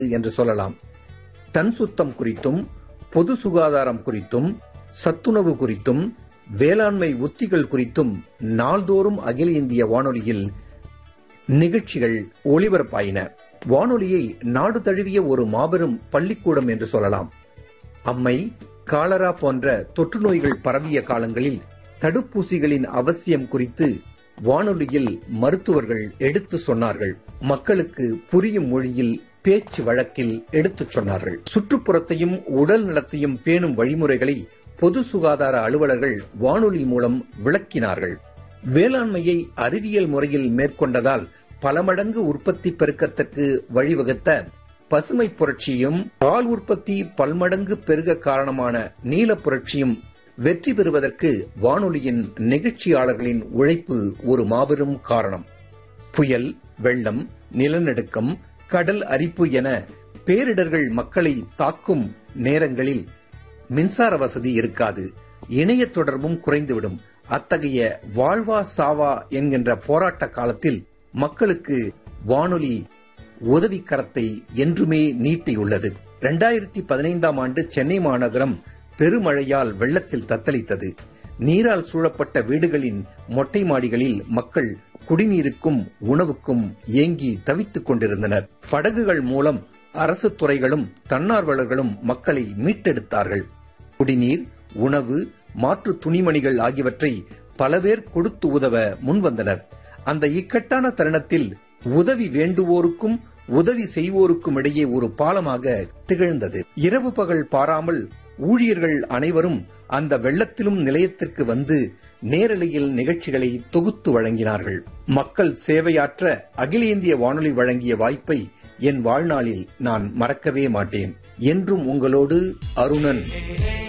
என்று சொல்லலாம் தன் சுத்தம் குறித்தும் பொது சுகாதாரம் குறித்தும் சத்துணவு குறித்தும் வேளாண்மை உத்திகள் குறித்தும் நாள்தோறும் அகில இந்திய வானொலியில் நிகழ்ச்சிகள் ஒளிபரப்பாயின வானொலியை நாடு தழுவிய ஒரு மாபெரும் பள்ளிக்கூடம் என்று சொல்லலாம் அம்மை காலரா போன்ற தொற்று நோய்கள் பரவிய காலங்களில் தடுப்பூசிகளின் அவசியம் குறித்து வானொலியில் மருத்துவர்கள் எடுத்து சொன்னார்கள் மக்களுக்கு புரியும் மொழியில் பேச்சு வழக்கில் எடுத்துச் சொன்னார்கள் சுற்றுப்புறத்தையும் உடல் நலத்தையும் பேணும் வழிமுறைகளை பொது சுகாதார அலுவலர்கள் வானொலி மூலம் விளக்கினார்கள் வேளாண்மையை அறிவியல் முறையில் மேற்கொண்டதால் பல மடங்கு உற்பத்தி பெருக்கத்திற்கு வழிவகுத்த பசுமை புரட்சியும் பால் உற்பத்தி பல்மடங்கு பெருக காரணமான நீல புரட்சியும் வெற்றி பெறுவதற்கு வானொலியின் நிகழ்ச்சியாளர்களின் உழைப்பு ஒரு மாபெரும் காரணம் புயல் வெள்ளம் நிலநடுக்கம் கடல் அரிப்பு என பேரிடர்கள் மக்களை தாக்கும் நேரங்களில் மின்சார வசதி இருக்காது இணைய தொடர்பும் குறைந்துவிடும் அத்தகைய வாழ்வா சாவா என்கின்ற போராட்ட காலத்தில் மக்களுக்கு வானொலி உதவிக்கரத்தை என்றுமே நீட்டியுள்ளது இரண்டாயிரத்தி பதினைந்தாம் ஆண்டு சென்னை மாநகரம் பெருமழையால் வெள்ளத்தில் தத்தளித்தது நீரால் சூழப்பட்ட வீடுகளின் மொட்டை மாடிகளில் மக்கள் குடிநீருக்கும் உணவுக்கும் ஏங்கி தவித்துக் கொண்டிருந்தனர் படகுகள் மூலம் அரசு துறைகளும் தன்னார்வலர்களும் மக்களை மீட்டெடுத்தார்கள் குடிநீர் உணவு மாற்று துணிமணிகள் ஆகியவற்றை பல பேர் கொடுத்து உதவ முன்வந்தனர் அந்த இக்கட்டான தருணத்தில் உதவி வேண்டுவோருக்கும் உதவி செய்வோருக்கும் இடையே ஒரு பாலமாக திகழ்ந்தது இரவு பகல் பாராமல் ஊழியர்கள் அனைவரும் அந்த வெள்ளத்திலும் நிலையத்திற்கு வந்து நேரலையில் நிகழ்ச்சிகளை தொகுத்து வழங்கினார்கள் மக்கள் சேவையாற்ற அகில இந்திய வானொலி வழங்கிய வாய்ப்பை என் வாழ்நாளில் நான் மறக்கவே மாட்டேன் என்றும் உங்களோடு அருணன்